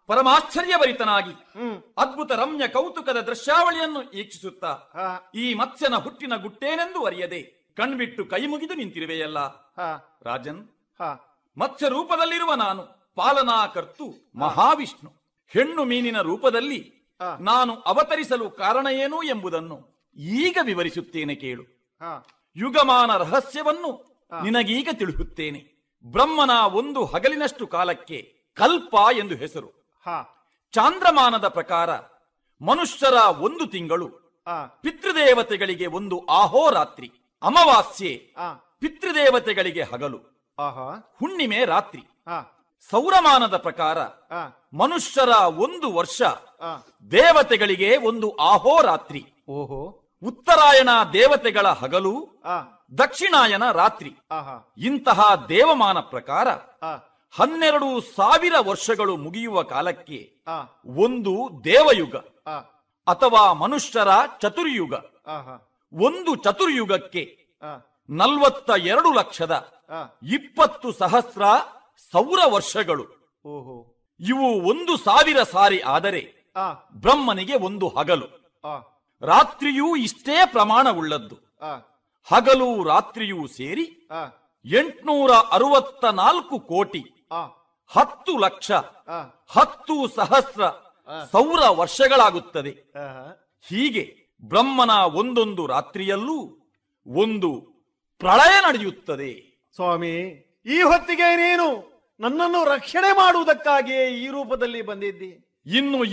ಪರಮಾಶ್ಚರ್ಯಭರಿತನಾಗಿ ಹ್ಮ್ ಅದ್ಭುತ ರಮ್ಯ ಕೌತುಕದ ದೃಶ್ಯಾವಳಿಯನ್ನು ಈಕ್ಷಿಸುತ್ತಾ ಹಾ ಈ ಮತ್ಸ್ಯನ ಹುಟ್ಟಿನ ಗುಟ್ಟೇನೆಂದು ಅರಿಯದೆ ಕಣ್ಬಿಟ್ಟು ಕೈ ಮುಗಿದು ನಿಂತಿರುವೆಯಲ್ಲ ಹಾ ರಾಜನ್ ಹಾ ಮತ್ಸ್ಯ ರೂಪದಲ್ಲಿರುವ ನಾನು ಪಾಲನಾಕರ್ತು ಮಹಾವಿಷ್ಣು ಹೆಣ್ಣು ಮೀನಿನ ರೂಪದಲ್ಲಿ ಆ. ನಾನು ಅವತರಿಸಲು ಕಾರಣ ಏನು ಎಂಬುದನ್ನು ಈಗ ವಿವರಿಸುತ್ತೇನೆ ಕೇಳು ಹಾ ಯುಗಮಾನ ರಹಸ್ಯವನ್ನು ನಿನಗೀಗ ತಿಳಿಸುತ್ತೇನೆ ಬ್ರಹ್ಮನ ಒಂದು ಹಗಲಿನಷ್ಟು ಕಾಲಕ್ಕೆ ಕಲ್ಪ ಎಂದು ಹೆಸರು ಹಾ ಚಾಂದ್ರಮಾನದ ಪ್ರಕಾರ ಮನುಷ್ಯರ ಒಂದು ತಿಂಗಳು ಹಾ ಪಿತೃದೇವತೆಗಳಿಗೆ ಒಂದು ಆಹೋರಾತ್ರಿ ಅಮಾವಾಸ್ಯೆ ಹಾ ಪಿತೃದೇವತೆಗಳಿಗೆ ಹಗಲು ಆಹಾ ಹುಣ್ಣಿಮೆ ರಾತ್ರಿ ಹಾ ಸೌರಮಾನದ ಪ್ರಕಾರ ಹಾ ಮನುಷ್ಯರ ಒಂದು ವರ್ಷ ಹಾ ದೇವತೆಗಳಿಗೆ ಒಂದು ಆಹೋರಾತ್ರಿ ಓಹೋ ಉತ್ತರಾಯಣ ದೇವತೆಗಳ ಹಗಲು ಹಾ ದಕ್ಷಿಣಾಯನ ರಾತ್ರಿ ಆಹಾ ಇಂತಹ ದೇವಮಾನ ಪ್ರಕಾರ ಹಾ ಹನ್ನೆರಡು ಸಾವಿರ ವರ್ಷಗಳು ಮುಗಿಯುವ ಕಾಲಕ್ಕೆ ಹಾ ಒಂದು ದೇವಯುಗ ಹಾ ಅಥವಾ ಮನುಷ್ಯರ ಚತುರ್ಯುಗ ಆಹಾ ಒಂದು ಚತುರ್ಯುಗಕ್ಕೆ ಹಾ ನಲವತ್ತ ಎರಡು ಲಕ್ಷದ ಹಾ ಇಪ್ಪತ್ತು ಸಹಸ್ರ ಸೌರ ವರ್ಷಗಳು ಓಹೋ ಇವು ಒಂದು ಸಾವಿರ ಸಾರಿ ಆದರೆ ಹಾ ಬ್ರಹ್ಮನಿಗೆ ಒಂದು ಹಗಲು ಹಾ ರಾತ್ರಿಯೂ ಇಷ್ಟೇ ಪ್ರಮಾಣವುಳ್ಳದ್ದು ಹಾ ಹಗಲು ರಾತ್ರಿಯೂ ಸೇರಿ ಹಾ ಎಂಟ್ನೂರ ಅರವತ್ತ ನಾಲ್ಕು ಕೋಟಿ ಹಾ ಹತ್ತು ಲಕ್ಷ ಹಾ ಹತ್ತು ಸಹಸ್ರ ಸೌರ ವರ್ಷಗಳಾಗುತ್ತದೆ ಆಹಾ ಹೀಗೆ ಬ್ರಹ್ಮನ ಒಂದೊಂದು ರಾತ್ರಿಯಲ್ಲೂ ಒಂದು ಪ್ರಳಯ ನಡೆಯುತ್ತದೆ ಸ್ವಾಮಿ ಈ ಹೊತ್ತಿಗೆ ನೀನು ನನ್ನನ್ನು ರಕ್ಷಣೆ ಮಾಡುವುದಕ್ಕಾಗಿಯೇ ಈ ರೂಪದಲ್ಲಿ ಬಂದಿದ್ದಿ ಇನ್ನು